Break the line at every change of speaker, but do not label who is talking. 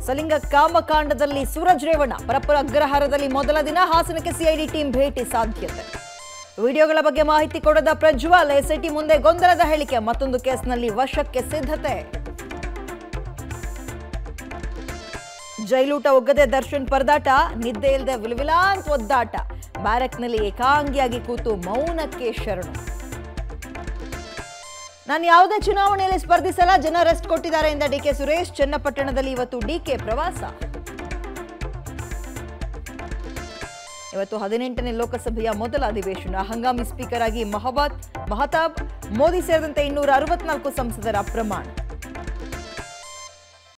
ಸಲಿಂಗ ಕಾಮಕಾಂಡದಲ್ಲಿ ಸೂರಜ್ ರೇವಣ್ಣ ಪರಪ್ಪರ ಅಗ್ರಹಾರದಲ್ಲಿ ಮೊದಲ ದಿನ ಹಾಸನಕ್ಕೆ CID team ಭೇಟಿ ಸಾಧ್ಯತೆ ವಿಡಿಯೋಗಳ ಬಗ್ಗೆ ಮಾಹಿತಿ ಕೊಡದ ಪ್ರಜ್ವಲ್ ಎಸ್ಐಟಿ ಮುಂದೆ ಗೊಂದಲದ ಹೇಳಿಕೆ ಮತ್ತೊಂದು ಕೇಸ್ನಲ್ಲಿ ವಶಕ್ಕೆ ಸಿದ್ಧತೆ ಜೈಲೂಟ ಒಗ್ಗದೆ ದರ್ಶನ್ ಪರದಾಟ ನಿದ್ದೆ ಇಲ್ಲದೆ ವಿಲವಿಲಾ ಅಂತ ಒದ್ದಾಟ ಬ್ಯಾರಕ್ನಲ್ಲಿ ಏಕಾಂಗಿಯಾಗಿ ಕೂತು ಮೌನಕ್ಕೆ ಶರಣು ನಾನು ಯಾವುದೇ ಚುನಾವಣೆಯಲ್ಲಿ ಸ್ಪರ್ಧಿಸಲ್ಲ ಜನ ರೆಸ್ಟ್ ಕೊಟ್ಟಿದ್ದಾರೆ ಎಂದ ಡಿಕೆ ಸುರೇಶ್ ಚನ್ನಪಟ್ಟಣದಲ್ಲಿ ಇವತ್ತು ಡಿಕೆ ಪ್ರವಾಸ ಇವತ್ತು ಹದಿನೆಂಟನೇ ಲೋಕಸಭೆಯ ಮೊದಲ ಅಧಿವೇಶನ ಹಂಗಾಮಿ ಸ್ಪೀಕರ್ ಆಗಿ ಮಹಬತ್ ಮಹತಾಬ್ ಮೋದಿ ಸೇರಿದಂತೆ ಇನ್ನೂರ ಅರವತ್ನಾಲ್ಕು ಸಂಸದರ ಪ್ರಮಾಣ